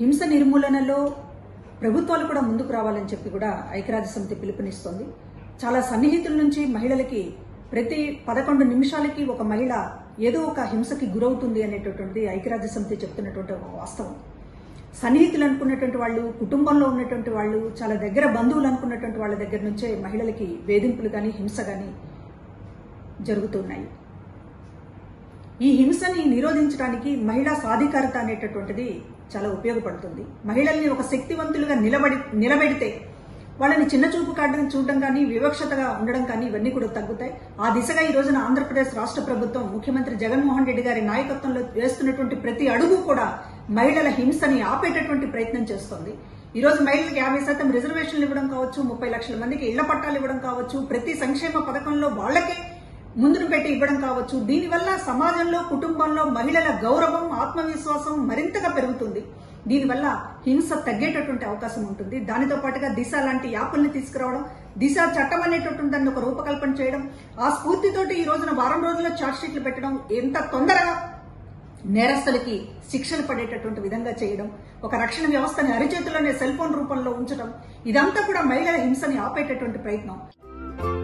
హింస నిర్మూలనలో ప్రభుత్వాలు కూడా ముందుకు రావాలని చెప్పి కూడా ఐక్యరాజ్య సమితి పిలుపునిస్తోంది చాలా సన్నిహితుల నుంచి మహిళలకి ప్రతి పదకొండు నిమిషాలకి ఒక మహిళ ఏదో ఒక హింసకి గురవుతుంది అనేటటువంటిది ఐక్యరాజ్య సమితి చెప్తున్నటువంటి ఒక వాస్తవం సన్నిహితులు అనుకున్నటువంటి వాళ్ళు కుటుంబంలో ఉన్నటువంటి వాళ్ళు చాలా దగ్గర బంధువులు అనుకున్నటువంటి వాళ్ళ దగ్గర నుంచే మహిళలకి వేధింపులు కానీ హింస కానీ జరుగుతున్నాయి ఈ హింసని నిరోధించడానికి మహిళా సాధికారత అనేటటువంటిది చాలా ఉపయోగపడుతుంది మహిళల్ని ఒక శక్తివంతులుగా నిలబడి నిలబెడితే వాళ్ళని చిన్న చూపు కాడడం చూడడం కానీ వివక్షతగా ఉండడం కానీ ఇవన్నీ కూడా తగ్గుతాయి ఆ దిశగా ఈ రోజున ఆంధ్రప్రదేశ్ రాష్ట్ర ప్రభుత్వం ముఖ్యమంత్రి జగన్మోహన్ రెడ్డి గారి నాయకత్వంలో వేస్తున్నటువంటి ప్రతి అడుగు కూడా మహిళల హింసని ఆపేటటువంటి ప్రయత్నం చేస్తోంది ఈ రోజు మహిళలకు యాభై శాతం రిజర్వేషన్లు ఇవ్వడం కావచ్చు ముప్పై లక్షల మందికి ఇళ్ల పట్టాలు ఇవ్వడం కావచ్చు ప్రతి సంక్షేమ పథకంలో వాళ్ళకే ముందును పెట్టి ఇవ్వడం కావచ్చు దీనివల్ల సమాజంలో కుటుంబంలో మహిళల గౌరవం ఆత్మవిశ్వాసం మరింతగా పెరుగుతుంది దీనివల్ల హింస తగ్గేటటువంటి అవకాశం ఉంటుంది దానితో పాటుగా దిశ లాంటి యాప్ల్ని తీసుకురావడం దిశ చట్టం అనేటటువంటి దాన్ని ఒక రూపకల్పన చేయడం ఆ స్ఫూర్తితోటి ఈ రోజున వారం రోజుల్లో చార్జ్ షీట్లు పెట్టడం ఎంత తొందరగా నేరస్తులకి శిక్షలు పడేటటువంటి విధంగా చేయడం ఒక రక్షణ వ్యవస్థని అరిచేతిలోనే సెల్ ఫోన్ రూపంలో ఉంచడం ఇదంతా కూడా మహిళల హింసని ఆపేటటువంటి ప్రయత్నం